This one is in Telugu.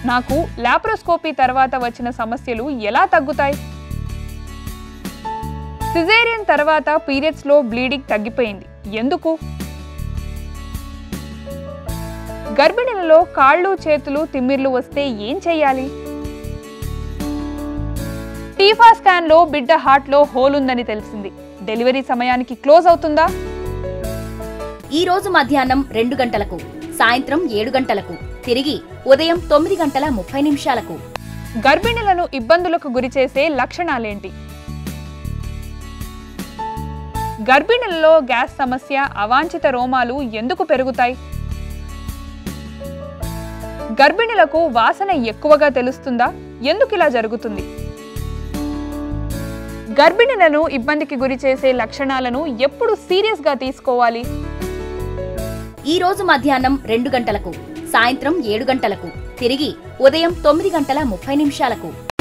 నాకు లాప్రోస్కోపీ తర్వాత వచ్చిన సమస్యలు ఎలా తగ్గుతాయి సిజేరియన్ తర్వాత పీరియడ్స్లో బ్లీడింగ్ తగ్గిపోయింది ఎందుకు గర్భిణులలో కాళ్ళు చేతులు తిమ్మిర్లు వస్తే ఏం చేయాలి టీఫా స్కాన్లో బిడ్డ హార్ట్లో హోల్ ఉందని తెలిసింది డెలివరీ సమయానికి క్లోజ్ అవుతుందా ఈ రోజు మధ్యాహ్నం రెండు గంటలకు సాయంత్రం ఏడు గంటలకు తిరిగి ఉదయం తొమ్మిది గంటల ముప్పై నిమిషాలకు గర్భిణులను ఇబ్బందులకు గురిచేసే లక్షణాలేంటి గర్భిణులలో గ్యాస్ సమస్య అవాంఛిత రోమాలు ఎందుకు పెరుగుతాయి గర్భిణులకు వాసన ఎక్కువగా తెలుస్తుందా ఎందుకు ఇలా జరుగుతుంది గర్భిణులను ఇబ్బందికి గురిచేసే లక్షణాలను ఎప్పుడు సీరియస్గా తీసుకోవాలి ఈ రోజు మధ్యాహ్నం రెండు గంటలకు సాయంత్రం ఏడు గంటలకు తిరిగి ఉదయం తొమ్మిది గంటల ముప్పై నిమిషాలకు